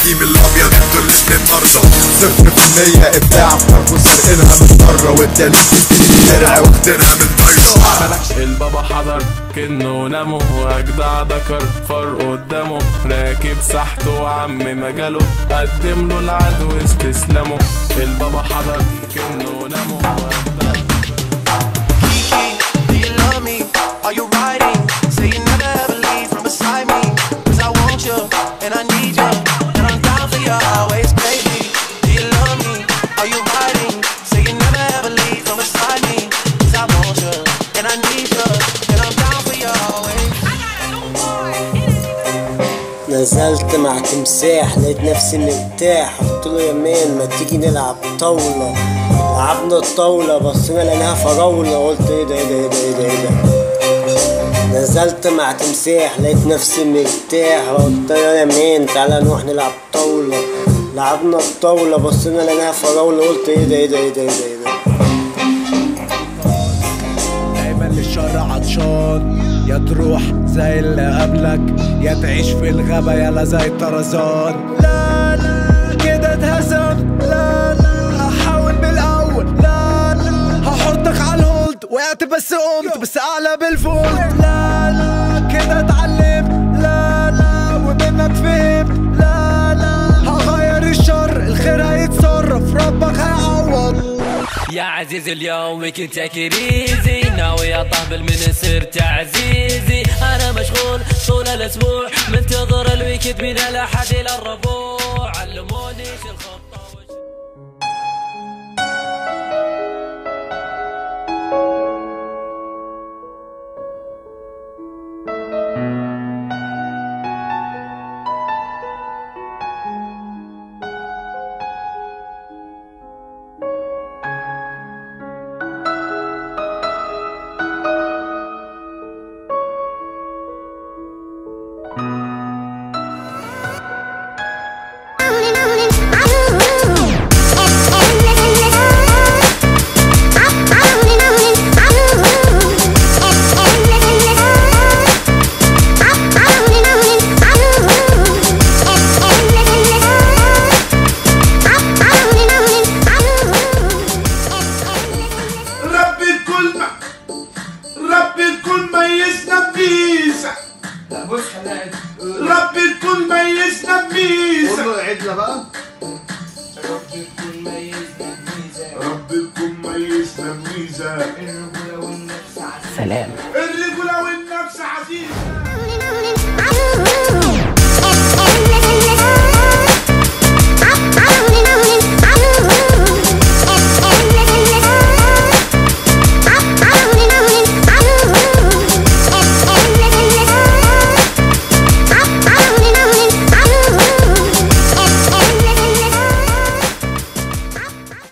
القديم الابيض انتوا الاسم النرصة صفر في المية ابداع فرق وسرقينها من مرة والتالت الشارع واخدينها من طيشة البابا حضر كنه نمو اجدع ذكر فار قدامه راكب سحته وعم مجاله قدم له العدو استسلامه البابا حضر كنه نمو أجدع Kiki, do you love me? Are you riding? Say you never ever leave from beside me. Cause I want you, and I need you. And I'm down for you always, baby. Do you love me? Are you riding? Say you never ever leave from beside me. Cause I want you, and I need you. And I'm down for you always. نزلت مع تمساح لقيت نفسي مرتاح قلت له يا مان ما تيجي نلعب طاولة لعبنا الطاولة بصينا لقيناها فراولة قلت ايه ده ايه ده ايه ده ايه ده ايه ده نزلت مع تمساح لقيت نفسي مرتاح قلت له يا مان تعالى نروح نلعب طاولة لعبنا الطاولة بصينا لقيناها فراولة قلت ايه ده ايه ده ايه ده ايه ده ايه ده دايما للشر عطشان يا تروح زي اللي قبلك يا تعيش في الغابة يلا زي طرزان لا لا كده اتهزم لا لا هحاول من الأول لا لا هحطك على الهولد وقعت بس قمت بس أعلى بالفولد لا لا كده اتعلمت لا لا ومنك فهمت لا لا هغير الشر الخير هيتصرف ربك هيعوض يا عزيزي اليوم كنت ايزي ناوي اطبل من صرت عزيزي انا مشغول طول الاسبوع منتظر الويكند من الاحد الى الربوع علموني شو الخوف